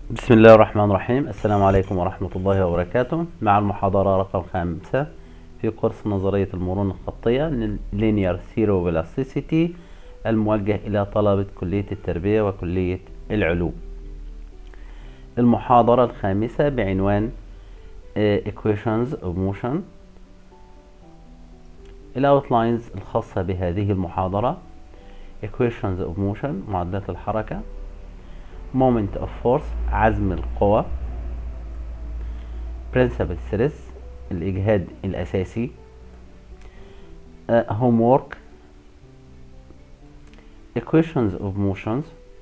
بسم الله الرحمن الرحيم السلام عليكم ورحمة الله وبركاته مع المحاضرة رقم خمسة في قرص نظرية المرونة الخطية Linear Zero Velocity الموجه إلى طلبة كلية التربية وكلية العلوم المحاضرة الخامسة بعنوان آه، Equations of Motion الأوتلاينز الخاصة بهذه المحاضرة Equations of Motion معادلات الحركة moment of force عزم القوى principal stress الإجهاد الأساسي uh, homework equations of motions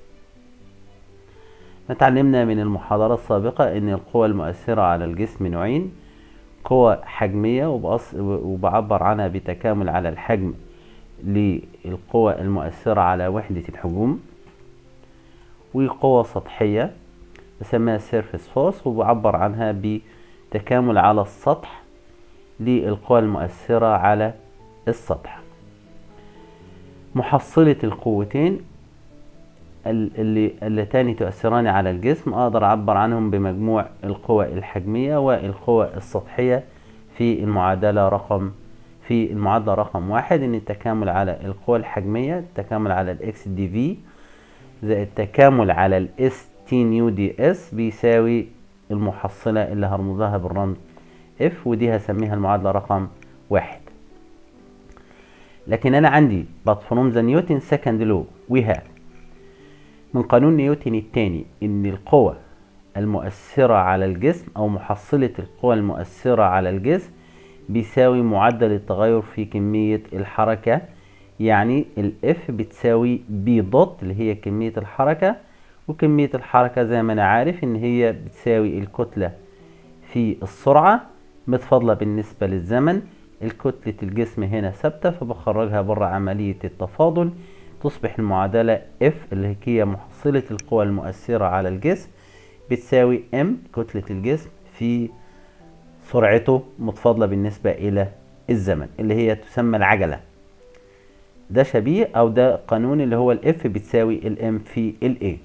اتعلمنا من المحاضرة السابقة أن القوى المؤثرة على الجسم نوعين قوى حجمية وبأص... وبعبر عنها بتكامل على الحجم للقوى المؤثرة على وحدة الحجوم وقوة سطحية بسميها سيرفيس فورس وبعبر عنها بتكامل على السطح للقوى المؤثرة على السطح محصلة القوتين اللي اللتان تؤثران على الجسم اقدر اعبر عنهم بمجموع القوى الحجمية والقوى السطحية في المعادلة رقم في المعادلة رقم واحد ان التكامل على القوى الحجمية التكامل على الاكس دي في زائد التكامل على الاس تي نيو دي اس بيساوي المحصلة اللي هرمز لها بالرمز اف ودي هسميها المعادلة رقم واحد لكن انا عندي but from the Newton second law we have من قانون نيوتن الثاني ان القوى المؤثرة على الجسم او محصلة القوى المؤثرة على الجسم بيساوي معدل التغير في كمية الحركة يعني الاف بتساوي بي دوت اللي هي كمية الحركة وكمية الحركة زي ما انا عارف ان هي بتساوي الكتلة في السرعة متفاضلة بالنسبة للزمن الكتلة الجسم هنا ثابتة فبخرجها بره عملية التفاضل تصبح المعادلة F اللي هي محصلة القوى المؤثرة على الجسم بتساوي M كتلة الجسم في سرعته متفاضلة بالنسبة إلى الزمن اللي هي تسمى العجلة ده شبيه أو ده قانون اللي هو الإف بتساوي الإم في الإيه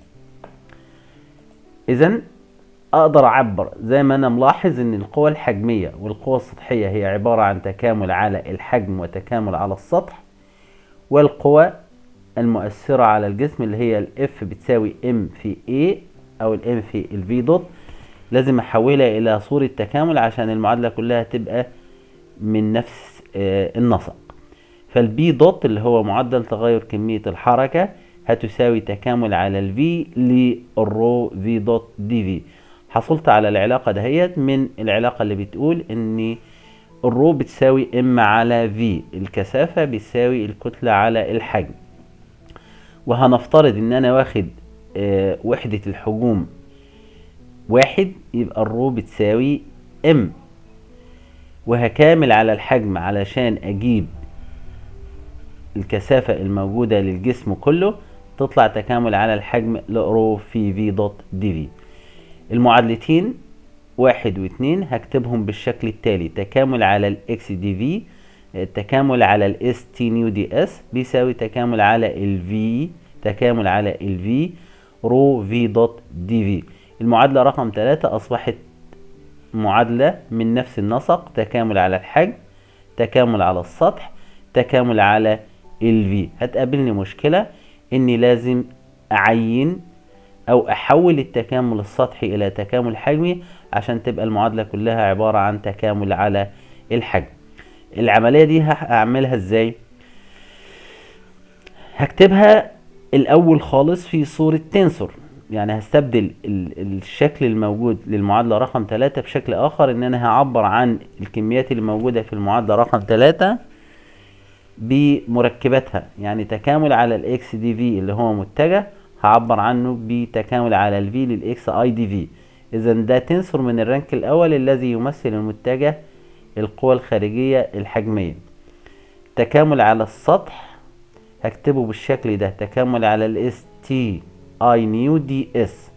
إذا اقدر اعبر زي ما انا ملاحظ ان القوى الحجميه والقوى السطحيه هي عباره عن تكامل على الحجم وتكامل على السطح والقوى المؤثره على الجسم اللي هي الاف بتساوي ام في A او الام في الفي دوت لازم احولها الى صوره تكامل عشان المعادله كلها تبقى من نفس آه النسق فالبي دوت اللي هو معدل تغير كميه الحركه هتساوي تكامل على الفي للرو في دوت دي في حصلت على العلاقة دهيت من العلاقة اللي بتقول ان الرو بتساوي ام على في الكثافة بتساوي الكتلة على الحجم وهنفترض ان انا واخد آه وحدة الحجوم واحد يبقى الرو بتساوي ام وهكامل على الحجم علشان اجيب الكثافة الموجودة للجسم كله تطلع تكامل على الحجم لرو في في دوت دي في المعادلتين واحد واثنين هكتبهم بالشكل التالي تكامل على الاكس دي في التكامل على الاس تي نيو دي اس بيساوي تكامل على الفي تكامل على الفي رو في دوت دي في المعادلة رقم ثلاثة أصبحت معادلة من نفس النسق تكامل على الحجم تكامل على السطح تكامل على الفي هتقابلني مشكلة اني لازم اعين او احول التكامل السطحي الى تكامل حجمي عشان تبقى المعادلة كلها عبارة عن تكامل على الحجم العملية دي هعملها ازاي هكتبها الاول خالص في صورة تنسور يعني هستبدل الشكل الموجود للمعادلة رقم 3 بشكل اخر ان انا هعبر عن الكميات اللي موجودة في المعادلة رقم 3 بمركباتها يعني تكامل على الاكس دي في اللي هو متجه هعبر عنه بتكامل على الفي للاكس اي دي في اذا ده تنسور من الرانك الاول الذي يمثل المتجه القوى الخارجية الحجمية تكامل على السطح هكتبه بالشكل ده تكامل على الاس تي اي نيو دي اس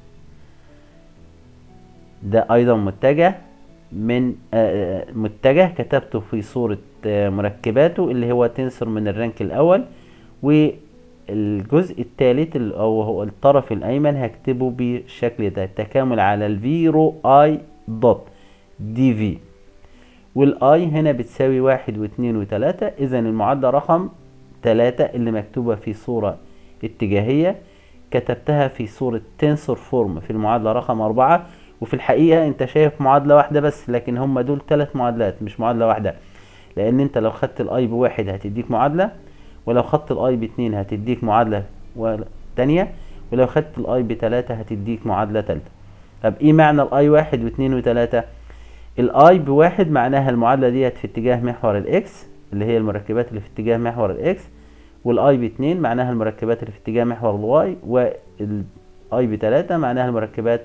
ده ايضا متجه من آه متجه كتبته في صورة آه مركباته اللي هو تنسور من الرانك الاول و الجزء الثالث او هو الطرف الايمن هكتبه بالشكل ده التكامل على الفي رو اي دوت دي في والاي هنا بتساوي واحد واثنين وثلاثة اذا المعادلة رقم ثلاثة اللي مكتوبة في صورة اتجاهية كتبتها في صورة تنسور فورم في المعادلة رقم أربعة وفي الحقيقة انت شايف معادلة واحدة بس لكن هم دول ثلاث معادلات مش معادلة واحدة لان انت لو خدت الاي بواحد هتديك معادلة ولو خدت الاي باتنين هتديك معادلة تانية ولو خدت الاي بتلاتة هتديك معادلة تالتة طب ايه معنى الاي واحد واثنين وتلاتة الاي بواحد معناها المعادلة ديت في اتجاه محور الاكس اللي هي المركبات اللي في اتجاه محور الاكس والاي باتنين معناها المركبات اللي في اتجاه محور الواي والاي بتلاتة معناها المركبات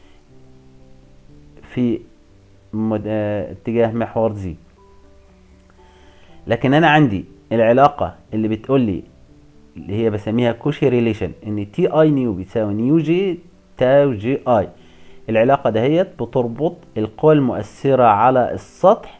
في اه اتجاه محور زي لكن انا عندي العلاقة اللي بتقول لي اللي هي بسميها كوشي ريليشن ان تي اي نيو بتساوي نيو جي تاو جي اي العلاقة دهيت بتربط القوى المؤثرة على السطح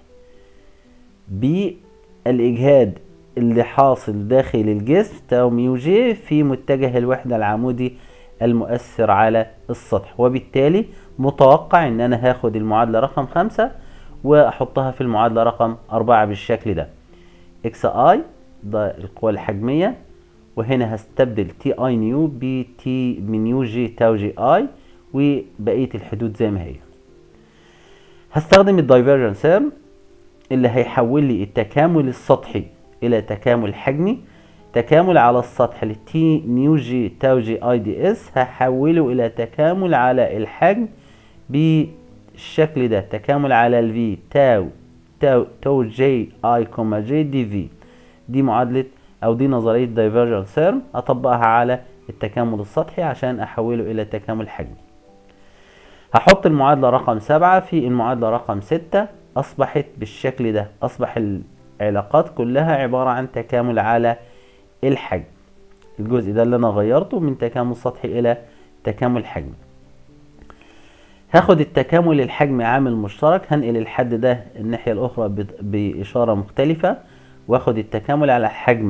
بالإجهاد اللي حاصل داخل الجسم تاو ميو جي في متجه الوحدة العمودي المؤثر على السطح وبالتالي متوقع ان انا هاخد المعادلة رقم خمسة واحطها في المعادلة رقم اربعة بالشكل ده اكس اي ده القوى الحجمية وهنا هستبدل تي اي نيو بتي من جي تاو جي اي وبقية الحدود زي ما هي هستخدم الدايفرجن سيرم اللي هيحول لي التكامل السطحي الى تكامل حجمي تكامل على السطح للتي نيو جي تاو جي اي دي اس هحوله الى تكامل على الحجم بالشكل ده تكامل على الفي تاو تاو تو جي اي كوما جي دي في دي معادلة او دي نظرية دايفرجن سيرم اطبقها على التكامل السطحي عشان احوله الى تكامل حجمي هحط المعادلة رقم سبعة في المعادلة رقم ستة اصبحت بالشكل ده اصبح العلاقات كلها عبارة عن تكامل على الحجم الجزء ده اللي انا غيرته من تكامل سطحي الى تكامل حجمي هاخد التكامل الحجمي عامل مشترك هنقل الحد ده الناحية الاخرى باشارة مختلفة واخد التكامل على حجم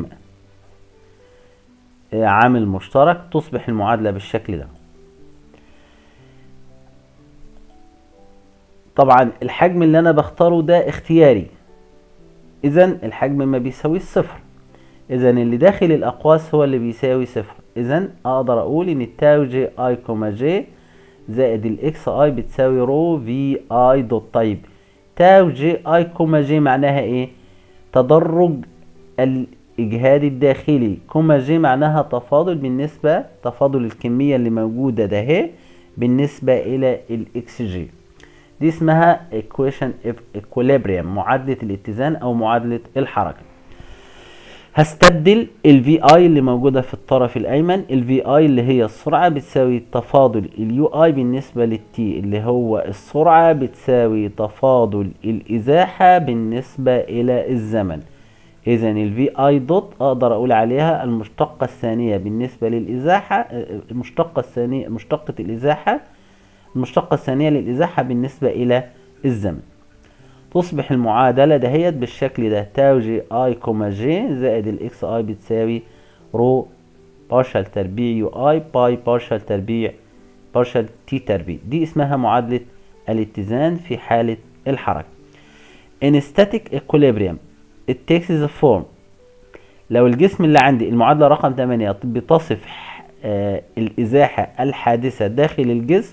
عامل مشترك تصبح المعادلة بالشكل ده طبعا الحجم اللي انا بختاره ده اختياري اذا الحجم ما بيساويش صفر اذا اللي داخل الاقواس هو اللي بيساوي صفر اذا اقدر اقول ان التاو جي اي كوما جي زائد الاكس اي بتساوي رو في اي دوت طيب تاو جي اي كوما جي معناها ايه تدرج الاجهاد الداخلي كوما جي معناها تفاضل بالنسبة تفاضل الكمية اللي موجودة ده اهي بالنسبة الى الاكس جي دي اسمها equation of equilibrium معادلة الاتزان او معادلة الحركة هستبدل ال VI اللي موجودة في الطرف الأيمن ال VI اللي هي السرعة بتساوي تفاضل ال UI بالنسبة لل T اللي هو السرعة بتساوي تفاضل الإزاحة بالنسبة إلى الزمن إذا ال VI دوت أقدر أقول عليها المشتقة الثانية بالنسبة للإزاحة المشتقة الثانية مشتقة الإزاحة المشتقة الثانية للإزاحة بالنسبة إلى الزمن تصبح المعادلة دهيت بالشكل ده تاو جي اي كوما جي زائد الاكس اي بتساوي رو بارشل تربيع يو اي باي بارشل تربيع بارشل تي تربيع دي اسمها معادلة الاتزان في حالة الحركة in static equilibrium it takes the form لو الجسم اللي عندي المعادلة رقم 8 بتصف آه الإزاحة الحادثة داخل الجسم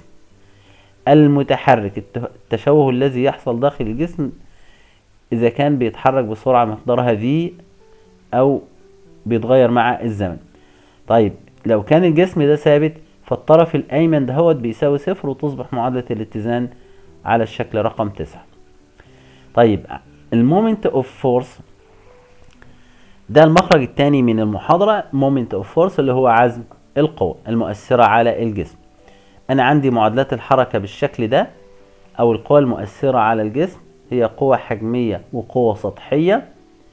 المتحرك التشوه الذي يحصل داخل الجسم إذا كان بيتحرك بسرعة مقدارها v أو بيتغير مع الزمن طيب لو كان الجسم ده ثابت فالطرف الأيمن دهوت بيساوي صفر وتصبح معادلة الاتزان على الشكل رقم تسعة طيب المومنت اوف فورس ده المخرج الثاني من المحاضرة مومنت اوف فورس اللي هو عزم القوة المؤثرة على الجسم انا عندي معادلات الحركة بالشكل ده او القوى المؤثرة على الجسم هي قوة حجمية وقوة سطحية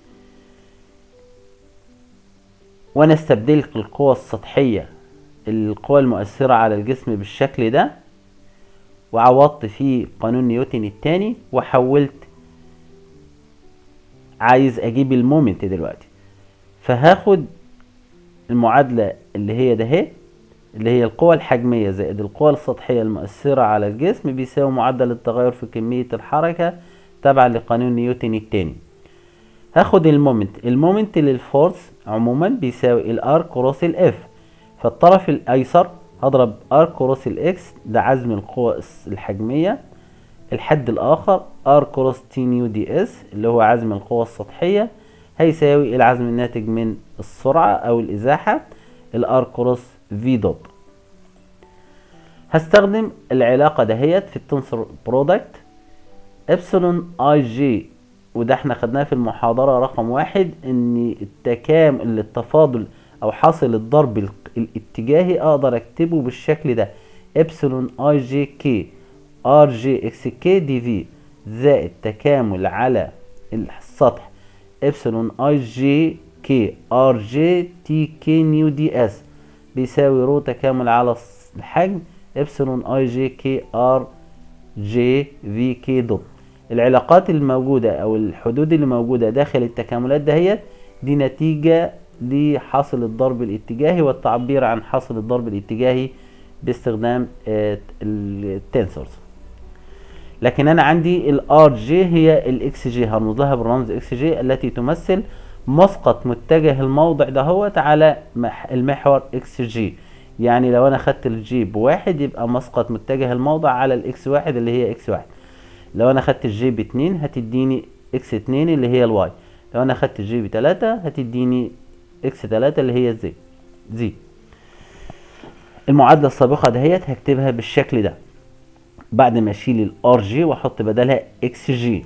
وانا استبدلت القوة السطحية القوى المؤثرة على الجسم بالشكل ده وعوضت فيه قانون نيوتن الثاني وحولت عايز اجيب المومنت دلوقتي فهاخد المعادلة اللي هي ده هي اللي هي القوى الحجمية زائد القوى السطحية المؤثرة على الجسم بيساوي معدل التغير في كمية الحركة تبعا لقانون نيوتن التاني هاخد المومنت المومنت للفورس عموما بيساوي الار كروس الاف فالطرف الايسر هضرب ار كروس الاكس ده عزم القوى الحجمية الحد الاخر ار كروس تي نيو دي اس اللي هو عزم القوى السطحية هيساوي العزم الناتج من السرعة او الازاحة الار كروس في دوت هستخدم العلاقة دهيت في التنسر برودكت ابسلون اي جي وده احنا خدناه في المحاضرة رقم واحد ان التكامل التفاضل او حاصل الضرب الاتجاهي اقدر اكتبه بالشكل ده ابسلون اي جي كي ار جي اكس كي دي في زائد تكامل على السطح ابسلون اي جي كي ار جي تي كي نيو دي اس بيساوي رو تكامل على الحجم ابسلون اي جي كي ار جي في كي دوت العلاقات الموجودة او الحدود اللي موجودة داخل التكاملات دهيت دي نتيجة لحاصل الضرب الاتجاهي والتعبير عن حاصل الضرب الاتجاهي باستخدام التنسورز لكن انا عندي الار جي هي الاكس جي هرمز لها بالرمز اكس جي التي تمثل مسقط متجه الموضع دهوت على المحور اكس جي يعني لو انا خدت الجي بواحد يبقى مسقط متجه الموضع على الاكس واحد اللي هي اكس واحد لو انا خدت الجي باتنين هتديني اكس اتنين اللي هي الواي لو انا خدت الجي بتلاتة هتديني اكس تلاتة اللي هي زي زي المعادلة السابقة دهيت هكتبها بالشكل ده بعد ما اشيل الار جي واحط بدلها اكس جي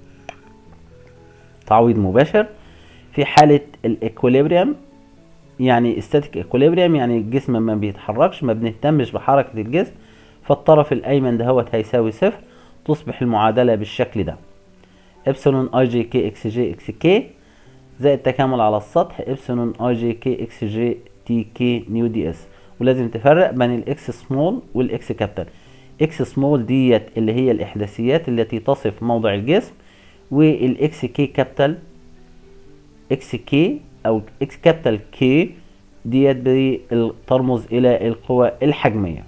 تعويض مباشر في حالة الايكوليبريم يعني استاتيك ايكوليبريم يعني الجسم ما بيتحركش ما بنهتمش بحركة الجسم فالطرف الايمن دهوت هيساوي صفر تصبح المعادلة بالشكل ده ابسلون اي جي كي اكس جي اكس كي زائد تكامل على السطح ابسلون اي جي كي اكس جي تي كي نيو دي اس ولازم تفرق بين الاكس سمول والاكس كابيتال اكس سمول ديت اللي هي الاحداثيات التي تصف موضع الجسم والاكس كي كابيتال اكس كي او اكس كابيتال كي ديت ترمز الى القوى الحجميه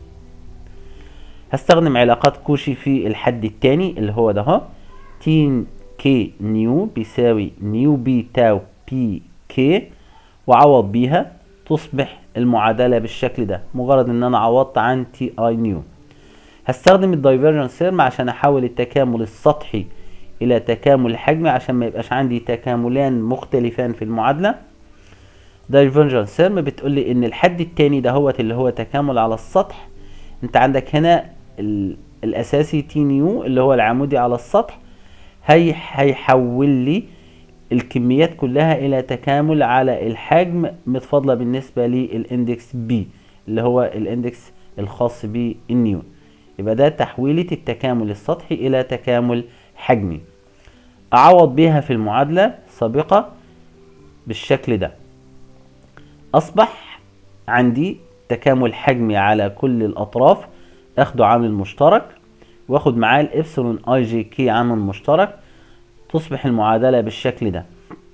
هستخدم علاقات كوشي في الحد الثاني اللي هو ده اهو تين كي نيو بيساوي نيو بي تاو بي كي وعوض بيها تصبح المعادلة بالشكل ده مجرد ان انا عوضت عن تي اي نيو هستخدم الدايفرجنس سيرم عشان احول التكامل السطحي الى تكامل حجمي عشان ما يبقاش عندي تكاملان مختلفان في المعادلة دايفرجنس سيرم بتقول لي ان الحد التاني ده هو اللي هو تكامل على السطح انت عندك هنا الاساسي تي نيو اللي هو العمودي على السطح هي هيحول لي الكميات كلها الى تكامل على الحجم متفاضله بالنسبه للاندكس بي اللي هو الاندكس الخاص بالنيو يبقى ده تحويلة التكامل السطحي الى تكامل حجمي اعوض بيها في المعادلة السابقة بالشكل ده اصبح عندي تكامل حجمي على كل الاطراف اخده عامل مشترك واخد معاه الابسلون اي جي كي عامل مشترك تصبح المعادلة بالشكل ده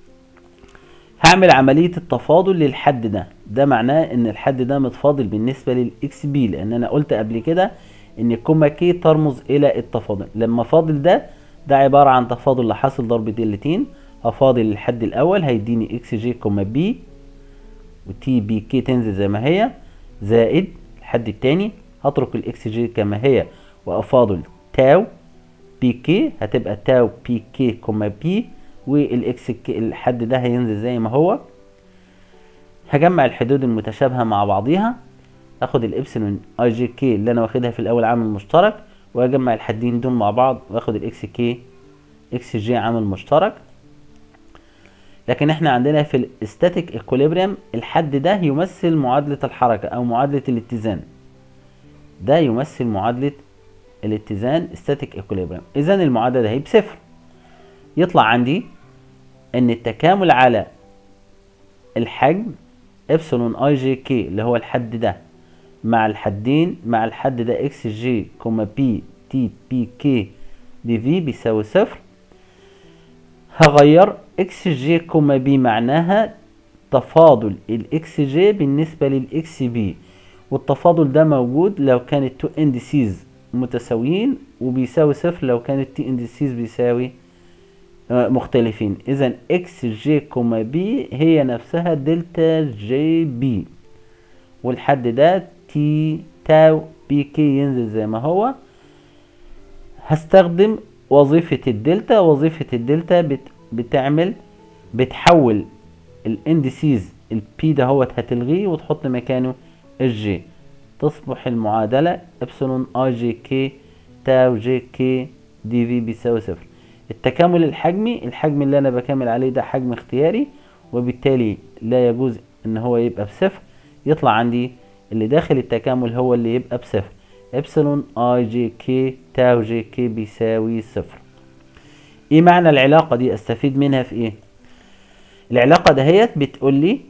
هعمل عملية التفاضل للحد ده ده معناه ان الحد ده متفاضل بالنسبة للاكس بي لان انا قلت قبل كده ان كوما كي ترمز الى التفاضل لما فاضل ده ده عبارة عن تفاضل لحاصل ضرب دالتين هفاضل الحد الاول هيديني اكس جي كوما بي وتي بي كي تنزل زي ما هي زائد الحد التاني هترك الاكس جي كما هي وافاضل تاو بي كي هتبقى تاو بي كي كوما بي والاكس كي الحد ده هينزل زي ما هو هجمع الحدود المتشابهة مع بعضيها اخد الابسلون اي جي كي اللي انا واخدها في الاول عامل مشترك واجمع الحدين دول مع بعض واخد الاكس كي اكس جي عامل مشترك لكن احنا عندنا في الاستاتيك اكوليبريم الحد ده يمثل معادلة الحركة او معادلة الاتزان ده يمثل معادلة الاتزان static equilibrium اذا المعادلة ده هي بصفر يطلع عندي ان التكامل على الحجم ابسلون اي جي كي اللي هو الحد ده مع الحدين مع الحد ده اكس جي كوما بي تي بي كي دي في بيساوي صفر هغير اكس جي كوما بي معناها تفاضل الاكس جي بالنسبة للاكس بي والتفاضل ده موجود لو كان التو اندسيز متساويين وبيساوي صفر لو كان التي اندسيز بيساوي آه، مختلفين اذا اكس جي كوما بي هي نفسها دلتا جي بي والحد ده تي تاو بي كي ينزل زي ما هو هستخدم وظيفة الدلتا وظيفة الدلتا بت بتعمل بتحول الاندسيز البي ده هوت هتلغيه وتحط مكانه الجي تصبح المعادلة ابسلون اي جي كي تاو جي كي دي في بيساوي صفر التكامل الحجمي الحجم اللي انا بكامل عليه ده حجم اختياري وبالتالي لا يجوز ان هو يبقى بصفر يطلع عندي اللي داخل التكامل هو اللي يبقى بصفر ابسلون اي جي كي تاو جي كي بيساوي صفر ايه معنى العلاقة دي استفيد منها في ايه العلاقة دهيت بتقول لي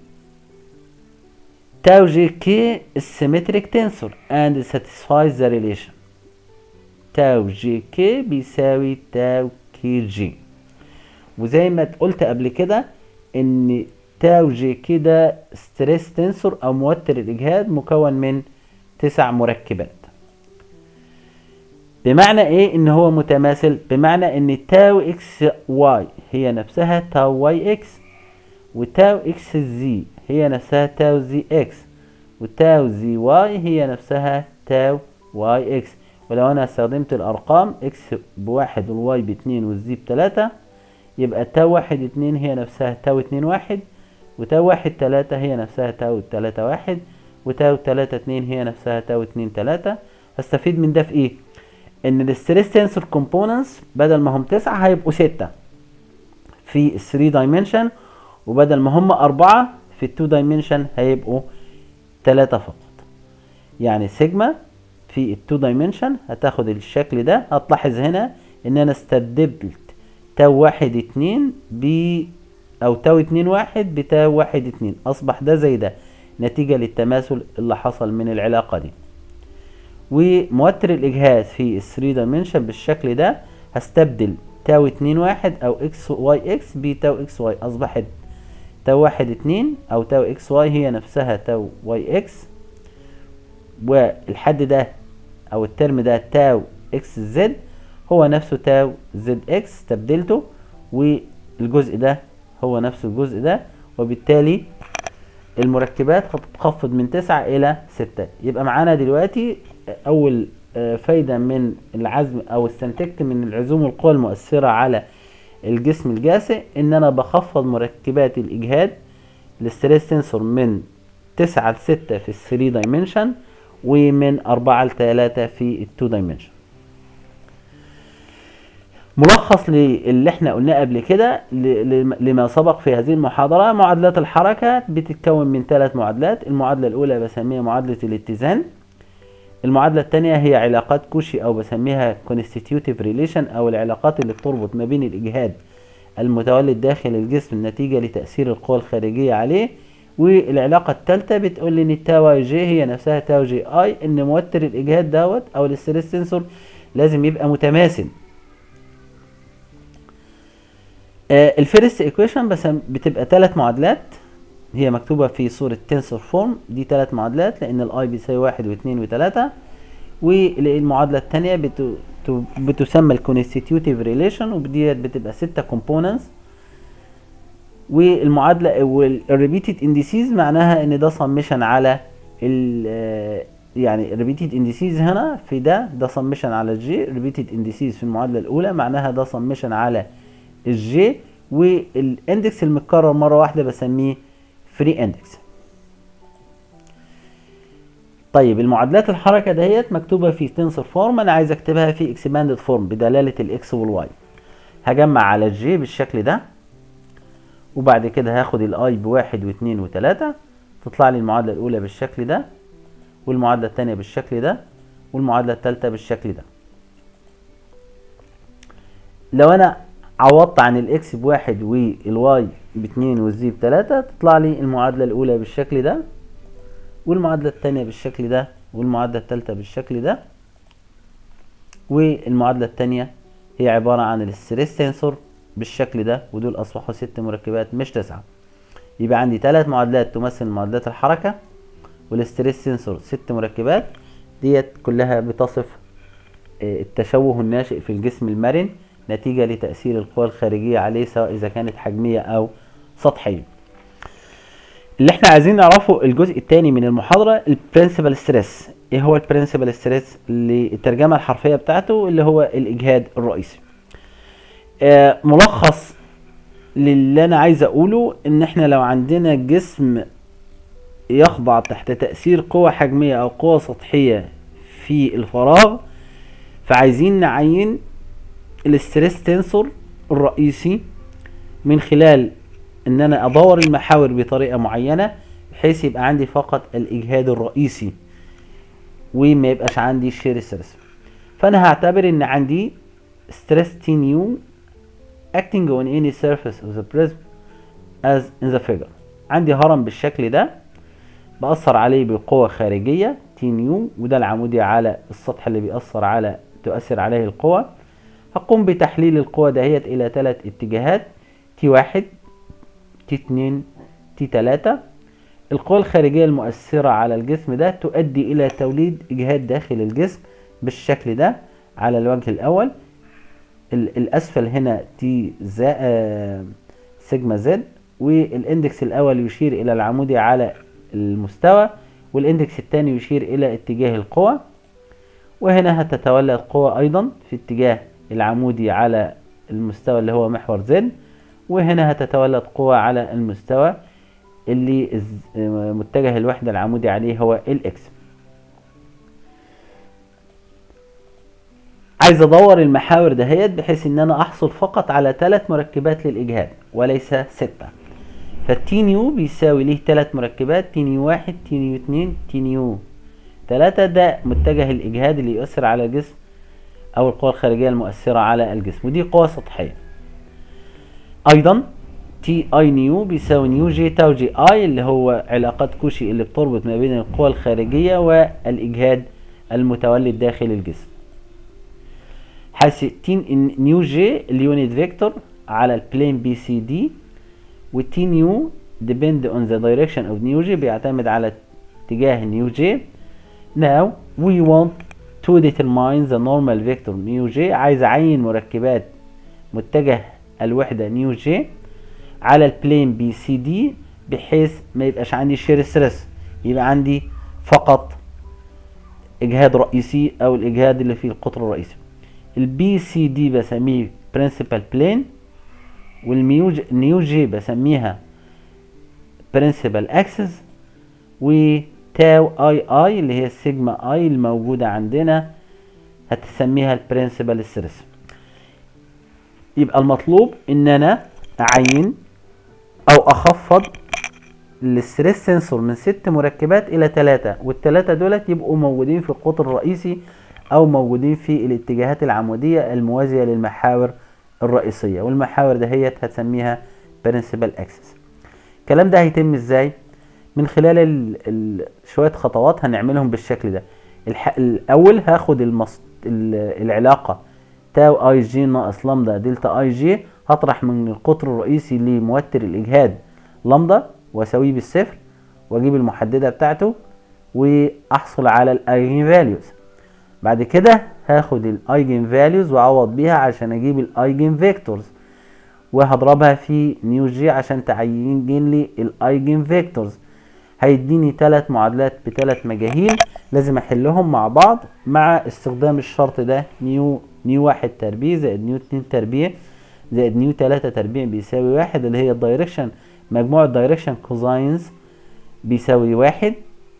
تاو جي كي symmetric tensor and satisfies the relation تاو جي كي بيساوي تاو كي جي وزي ما قلت قبل كده ان تاو جي كي ده ستريس تنسور او موتر الاجهاد مكون من تسع مركبات بمعنى ايه ان هو متماثل بمعنى ان تاو اكس واي هي نفسها تاو واي اكس وتاو اكس زي هي نفسها تاو زي اكس وتاو زي واي هي نفسها تاو واي اكس ولو انا استخدمت الارقام اكس بواحد والواي باتنين والزي بتلاتة يبقى تاو واحد اتنين هي نفسها تاو اتنين واحد وتاو واحد تلاتة هي نفسها تاو تلاتة واحد وتاو تلاتة اتنين هي نفسها تاو اتنين تلاتة هستفيد من ده في ايه ان الستريس تنسور كومبوننتس بدل ما هم تسعة هيبقوا ستة في 3 دايمنشن وبدل ما هم أربعة في ال 2 دايمنشن هيبقوا تلاتة فقط يعني سيجما في ال 2 دايمنشن هتاخد الشكل ده هتلاحظ هنا ان انا استبدلت تاو واحد اتنين ب او تاو اتنين واحد بتاو واحد اتنين اصبح ده زي ده نتيجة للتماثل اللي حصل من العلاقة دي وموتر الاجهاز في ال 3 دايمنشن بالشكل ده هستبدل تاو اتنين واحد او اكس واي اكس بتاو اكس واي اصبحت تاو واحد اتنين او تاو اكس واي هي نفسها تاو واي اكس والحد ده او الترم ده تاو اكس زد هو نفسه تاو زد اكس استبدلته والجزء ده هو نفسه الجزء ده وبالتالي المركبات هتتخفض من تسعة الى ستة يبقى معانا دلوقتي اول آه، فايدة من العزم او استنتجت من العزوم والقوى المؤثرة على الجسم الجاسئ ان انا بخفض مركبات الاجهاد الستريس سنسور من تسعة لستة في الثري دايمنشن ومن أربعة لتلاتة في التو دايمنشن ملخص للي احنا قلناه قبل كده ل- ل- لما سبق في هذه المحاضرة معادلات الحركة بتتكون من ثلاث معادلات المعادلة الأولى بسميها معادلة الاتزان المعادلة الثانية هي علاقات كوشي أو بسميها constitutive relation أو العلاقات اللي بتربط ما بين الإجهاد المتولد داخل الجسم نتيجة لتأثير القوى الخارجية عليه والعلاقة الثالثة بتقول لي إن التاو جي هي نفسها تاو جي اي إن موتر الإجهاد دوت أو الستريس سنسور لازم يبقى متماثل آه، الفيرست ايكويشن بس بتبقى ثلاث معادلات هي مكتوبة في صورة تنسور فورم دي ثلاث معادلات لأن الاي بيساوي واحد واثنين وثلاثة والمعادلة الثانية بت... ت- بتسمى الكونستيتيوتيف ريليشن وديت بتبقى ستة كومبوننتس والمعادلة والريبيتد انديسيز معناها ان ده سمشن على ال آه، يعني ريبيتد انديسيز هنا في ده ده سمشن على الجي ريبيتد انديسيز في المعادلة الأولى معناها ده سمشن على الجي والاندكس المتكرر مرة واحدة بسميه فري اندكس طيب المعادلات الحركة دهيت مكتوبة في تنسر فورم انا عايز اكتبها في اكسباندد فورم بدلالة الاكس والواي هجمع على الجي بالشكل ده وبعد كده هاخد الاي بواحد واثنين وثلاثة تطلع لي المعادلة الاولى بالشكل ده والمعادلة الثانية بالشكل ده والمعادلة الثالثة بالشكل ده لو انا عوضت عن الاكس بواحد والواي باتنين والزي بتلاتة تطلع لي المعادلة الأولى بالشكل ده والمعادلة التانية بالشكل ده والمعادلة التالتة بالشكل ده والمعادلة التانية هي عبارة عن الستريس سنسور بالشكل ده ودول أصبحوا ست مركبات مش تسعة يبقى عندي ثلاث معادلات تمثل معادلات الحركة والستريس سنسور ست مركبات ديت كلها بتصف آه، التشوه الناشئ في الجسم المرن نتيجة لتأثير القوى الخارجية عليه سواء إذا كانت حجمية أو سطحية اللي احنا عايزين نعرفه الجزء الثاني من المحاضرة البرنسبل ستريس ايه هو البرنسبل ستريس اللي الترجمة الحرفية بتاعته اللي هو الإجهاد الرئيسي آه ملخص للي انا عايز اقوله ان احنا لو عندنا جسم يخضع تحت تأثير قوة حجمية او قوة سطحية في الفراغ فعايزين نعين الاستريس تنسور الرئيسي من خلال ان انا ادور المحاور بطريقة معينة بحيث يبقى عندي فقط الاجهاد الرئيسي وما يبقاش عندي شير ستريس فانا هعتبر ان عندي ستريس تي نيو acting on any surface of the prism as in the figure عندي هرم بالشكل ده بأثر عليه بقوة خارجية تي نيو وده العمودي على السطح اللي بيأثر على تؤثر عليه القوة هقوم بتحليل القوة دهيت إلى ثلاث اتجاهات تي واحد تي اتنين تي تلاتة القوى الخارجية المؤثرة على الجسم ده تؤدي إلى توليد إجهاد داخل الجسم بالشكل ده على الوجه الأول الاسفل هنا تي زا آه سيجما زد والاندكس الاول يشير الى العمودي على المستوى والاندكس الثاني يشير الى اتجاه القوى وهنا هتتولد قوة ايضا في اتجاه العمودي على المستوى اللي هو محور زد وهنا هتتولد قوة على المستوى اللي متجه الوحدة العمودي عليه هو الاكس عايز ادور المحاور دهيت بحيث ان انا احصل فقط على ثلاث مركبات للاجهاد وليس ستة فالتي نيو بيساوي ليه ثلاث مركبات تي نيو واحد تي نيو اتنين تي نيو تلاتة ده متجه الاجهاد اللي يؤثر على الجسم او القوى الخارجية المؤثرة على الجسم ودي قوة سطحية ايضا تي اي نيو بيساوي نيو جي تاو جي اي اللي هو علاقات كوشي اللي بتربط ما بين القوى الخارجية والاجهاد المتولد داخل الجسم حيث تي نيو جي اليونت فيكتور على البلين بي سي دي والتي نيو depend on the direction of نيو جي بيعتمد على اتجاه نيو جي now we want to determine the normal vector نيو جي عايز اعين مركبات متجه الوحدة نيو جي على البلين بي سي دي بحيث ما يبقاش عندي شير ستريس يبقى عندي فقط اجهاد رئيسي او الاجهاد اللي فيه القطر الرئيسي البي سي دي بسميه برنسبال بلين والنيو جي بسميها برنسبال اكسس وتاو اي اي اللي هي السيجما اي الموجودة عندنا هتسميها البرنسبال ستريس يبقى المطلوب ان انا اعين او اخفض الستريس سنسور من ست مركبات الى ثلاثة والثلاثة دولت يبقوا موجودين في القطر الرئيسي او موجودين في الاتجاهات العمودية الموازية للمحاور الرئيسية والمحاور دهيت هتسميها برنسبل اكسس الكلام ده هيتم ازاي من خلال ال ال شوية خطوات هنعملهم بالشكل ده الح... الاول هاخد المص... ال... العلاقة تاو اي جي ناقص لامدا دلتا اي جي هطرح من القطر الرئيسي لموتر الاجهاد لامدا واساويه بالصفر واجيب المحددة بتاعته واحصل على الايجن فاليوز بعد كده هاخد الايجن فاليوز واعوض بيها عشان اجيب الايجن فيكتورز وهضربها في نيو جي عشان تعين لي الايجن فيكتورز هيديني ثلاث معادلات بثلاث مجاهيل لازم احلهم مع بعض مع استخدام الشرط ده نيو نيو واحد تربيع زائد نيو اتنين تربيع زائد نيو تلاتة تربيع بيساوي واحد اللي هي الدايركشن مجموع الدايركشن كوزاينز بيساوي واحد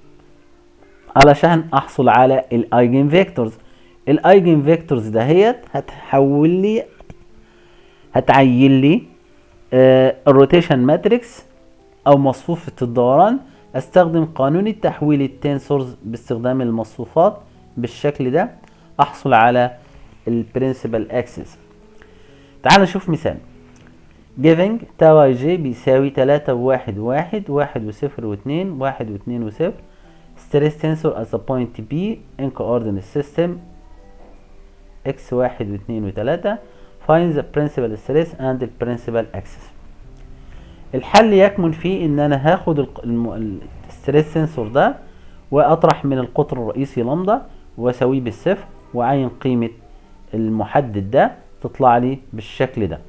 علشان احصل على الايجن فيكتورز الايجن فيكتورز دهيت هتحول لي هتعين لي آه الروتيشن ماتريكس او مصفوفة الدوران استخدم قانون التحويل التنسورز باستخدام المصفوفات بالشكل ده احصل على البرنسبل اكسس تعال نشوف مثال giving تاو اي جي بيساوي تلاتة وواحد واحد واحد وصفر واتنين واحد واتنين وصفر stress tensor as a point B in coordinate system x واحد واثنين وثلاثة find the principal stress and the principal axis الحل يكمن في ان انا هاخد الستريس سنسور ده واطرح من القطر الرئيسي لمدة واسويه بالصفر واعين قيمة المحدد ده تطلع لي بالشكل ده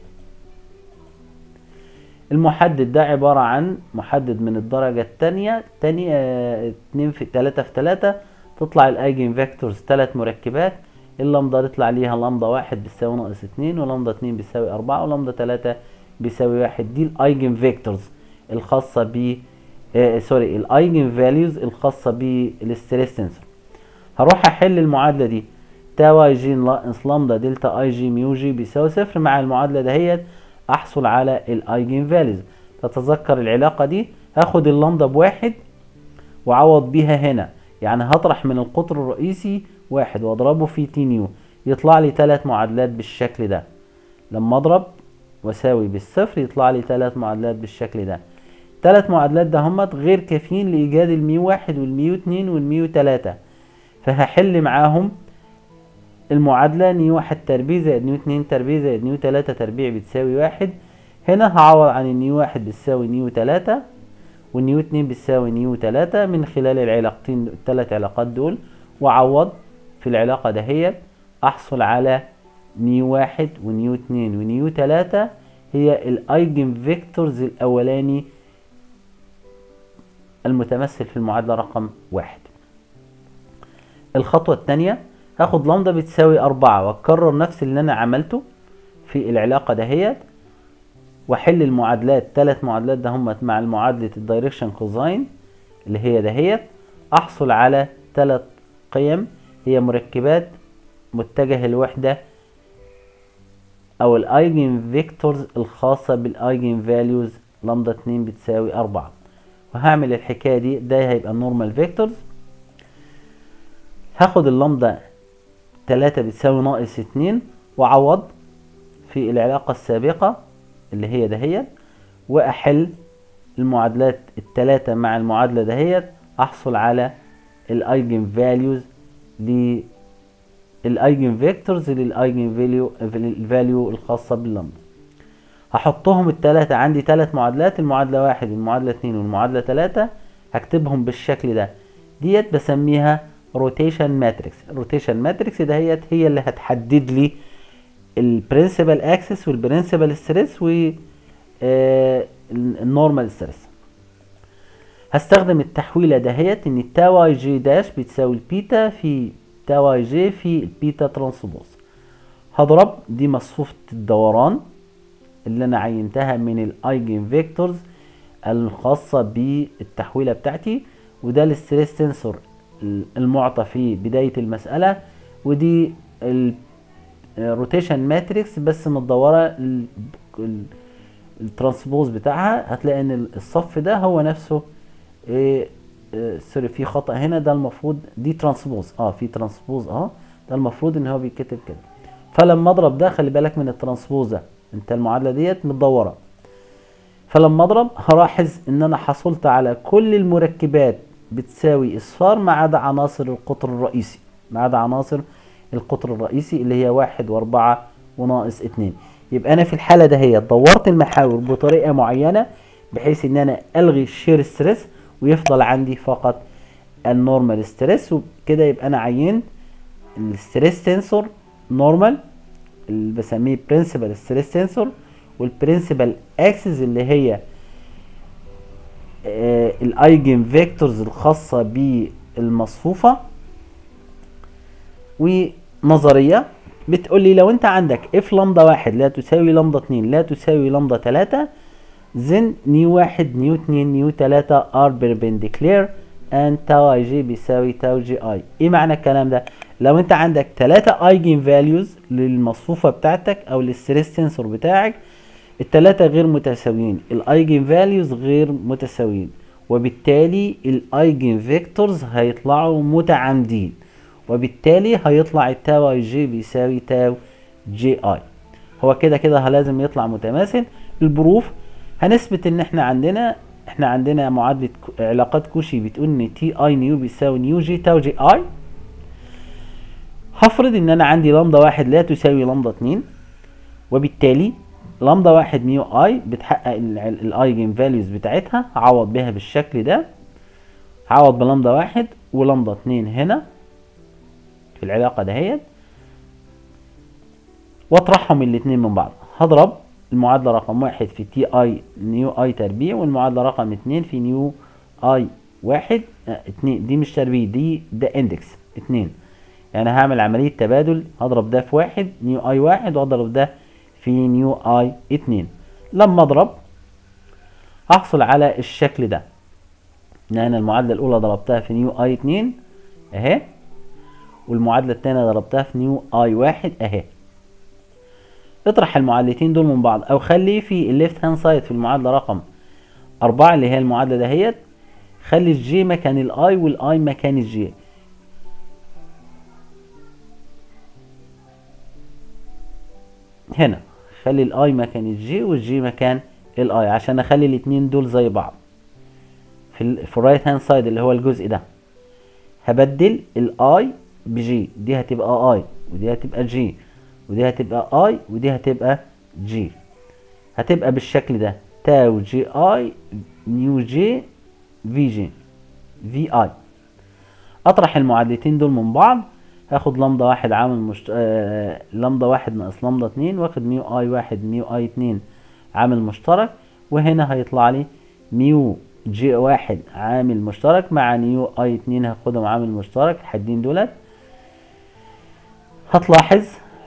المحدد ده عبارة عن محدد من الدرجة الثانية تانية اتنين في تلاتة في تلاتة تطلع الايجن فيكتورز تلات مركبات اللمضة تطلع ليها لمضة واحد بتساوي ناقص اتنين ولمضة اتنين بتساوي اربعة ولمضة تلاتة بيساوي واحد دي الايجن فيكتورز الخاصة ب آه سوري الايجن فاليوز الخاصة بالستريس سنسور هروح احل المعادلة دي تاو اي جي ناقص لامدا دلتا اي جي ميو جي بيساوي صفر مع المعادلة دهيت احصل على الايجن فاليوز تتذكر العلاقة دي هاخد اللامدا بواحد واعوض بيها هنا يعني هطرح من القطر الرئيسي واحد واضربه في تي نيو يطلع لي ثلاث معادلات بالشكل ده لما اضرب واساوي بالصفر يطلع لي ثلاث معادلات بالشكل ده ثلاث معادلات ده همت غير كافيين لايجاد الميو واحد والميو اتنين والميو تلاتة فهحل معاهم المعادلة نيو واحد تربيع زائد نيو اتنين تربيع زائد نيو تلاتة تربيع بتساوي واحد هنا هعوض عن النيو واحد بتساوي نيو تلاتة والنيو اتنين بتساوي نيو تلاتة من خلال العلاقتين التلات علاقات دول واعوض في العلاقة دهيت احصل على نيو واحد ونيو اتنين ونيو تلاتة هي الايجن فيكتورز الاولاني المتمثل في المعادلة رقم واحد الخطوة الثانية هاخد لامدا بتساوي أربعة وأكرر نفس اللي أنا عملته في العلاقة دهيت وأحل المعادلات ثلاث معادلات ده هم مع المعادلة الدايركشن كوزاين اللي هي دهيت أحصل على ثلاث قيم هي مركبات متجه الوحدة أو الأيجن فيكتورز الخاصة بالأيجن فاليوز لامدا اتنين بتساوي أربعة وهعمل الحكاية دي ده هيبقى النورمال فيكتورز هاخد اللامدا تلاتة بتساوي ناقص اتنين وأعوض في العلاقة السابقة اللي هي دهيت وأحل المعادلات التلاتة مع المعادلة دهيت أحصل على الأيجن فاليوز للأيجن فيكتورز للأيجن فاليو الفاليو الخاصة باللمبة هحطهم التلاتة عندي تلات معادلات المعادلة واحد والمعادلة اتنين والمعادلة تلاتة هكتبهم بالشكل ده ديت بسميها روتيشن ماتريكس الروتيشن ماتريكس دهيت هي اللي هتحدد لي البرنسبل اكسس والبرنسبل ستريس و النورمال ستريس هستخدم التحويله دهيت ان التاو اي جي داش بتساوي البيتا في تاو اي جي في البيتا ترانسبوز هضرب دي مصفوفة الدوران اللي انا عينتها من الايجن فيكتورز الخاصة بالتحويلة بتاعتي وده الستريس سنسور المعطى في بداية المسألة ودي الروتيشن ماتريكس بس متدورة الترانسبوز بتاعها هتلاقي ان الصف ده هو نفسه ايه سوري في خطأ هنا ده المفروض دي ترانسبوز اه في ترانسبوز اه ده المفروض ان هو بيتكتب كده فلما اضرب ده خلي بالك من الترانسبوز ده انت المعادلة ديت متدورة فلما اضرب هلاحظ ان انا حصلت على كل المركبات بتساوي اصفار ما عدا عناصر القطر الرئيسي ما عدا عناصر القطر الرئيسي اللي هي واحد واربعة وناقص اتنين يبقى انا في الحالة ده هي دورت المحاور بطريقة معينة بحيث ان انا الغي الشير ستريس ويفضل عندي فقط النورمال ستريس وكده يبقى انا عينت الستريس سنسور نورمال اللي بسميه برنسبل ستريس سنسور والبرنسبل اكسس اللي هي آه الايجن فيكتورز الخاصة بالمصفوفة ونظرية بتقول لي لو انت عندك اف لامدا واحد لا تساوي لامدا اتنين لا تساوي لامدا تلاتة then نيو واحد نيو اتنين نيو تلاتة are perpendicular and تاو اي جي بيساوي تاو جي اي ايه معنى الكلام ده لو انت عندك تلاتة ايجن فاليوز للمصفوفة بتاعتك او للستريس سنسور بتاعك التلاتة غير متساويين الايجن فاليوز غير متساويين وبالتالي الايجن فيكتورز هيطلعوا متعامدين وبالتالي هيطلع التاو اي جي بيساوي تاو جي اي هو كده كده لازم يطلع متماثل البروف هنثبت ان احنا عندنا احنا عندنا معادلة علاقات كوشي بتقول ان تي اي نيو بيساوي نيو جي تاو جي اي هفرض ان انا عندي لامدا واحد لا تساوي لامدا اتنين وبالتالي لامدا واحد ميو اي بتحقق الايجن فاليوز بتاعتها هعوض بيها بالشكل ده هعوض بلامدا واحد ولامدا اتنين هنا في العلاقة دهيت واطرحهم الاتنين من بعض هضرب المعادلة رقم واحد في تي اي نيو اي تربيع والمعادلة رقم اتنين في نيو اي واحد اه اتنين دي مش تربيع دي ده اندكس اتنين يعني هعمل عملية تبادل هضرب ده في واحد نيو اي واحد واضرب ده في نيو اي اتنين لما اضرب هحصل على الشكل ده ان انا المعادلة الاولى ضربتها في نيو اي اتنين اهي والمعادلة التانية ضربتها في نيو اي واحد اهي اطرح المعادلتين دول من بعض او خلي في الليفت هاند سايد في المعادلة رقم اربعة اللي هي المعادلة دهيت خلي الجي مكان الاي والاي مكان الجي هنا خلي الاي مكان الجي والجي مكان الاي عشان اخلي الاتنين دول زي بعض في ال في الرايت هاند سايد اللي هو الجزء ده هبدل الاي بجي دي هتبقى اي ودي هتبقى جي ودي هتبقى اي ودي هتبقى جي هتبقى بالشكل ده تاو جي اي نيو جي في جي في اي اطرح المعادلتين دول من بعض هاخد لمدة واحد عامل مشت... آه... لمدة واحد ناقص لمدة اتنين واخد ميو اي واحد ميو اي اتنين عامل مشترك وهنا هيطلع لي ميو جي واحد عامل مشترك مع نيو اي اتنين هاخدهم عامل مشترك الحدين دولت هتلاحظ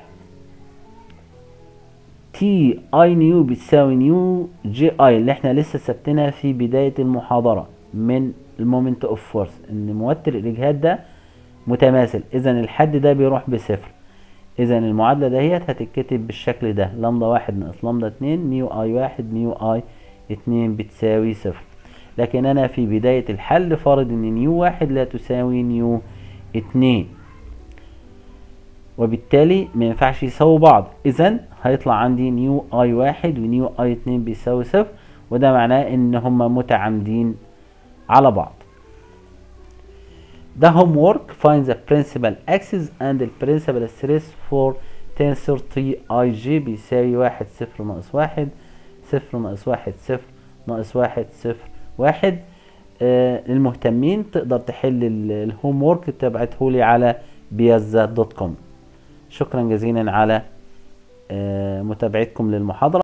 تي اي نيو بتساوي نيو جي اي اللي احنا لسه ثبتنا في بداية المحاضرة من المومنت اوف فورس ان موتر الاجهاد ده متماثل اذا الحد ده بيروح بصفر اذا المعادلة دهيت هتتكتب بالشكل ده لمدة واحد ناقص لمدة اتنين ميو اي واحد ميو اي اتنين بتساوي صفر لكن انا في بداية الحل فارض ان نيو واحد لا تساوي نيو اتنين وبالتالي ما ينفعش يساووا بعض اذا هيطلع عندي نيو اي واحد ونيو اي اتنين بيساوي صفر وده معناه ان هما متعامدين على بعض ده homework find the principal axis and the principal stress for tensor t i j بيساوي واحد صفر ناقص واحد صفر ناقص واحد صفر ناقص واحد صفر واحد آه للمهتمين تقدر تحل الهوم وورك تبعتهولي على بيازا دوت كوم شكرا جزيلا على آه متابعتكم للمحاضرة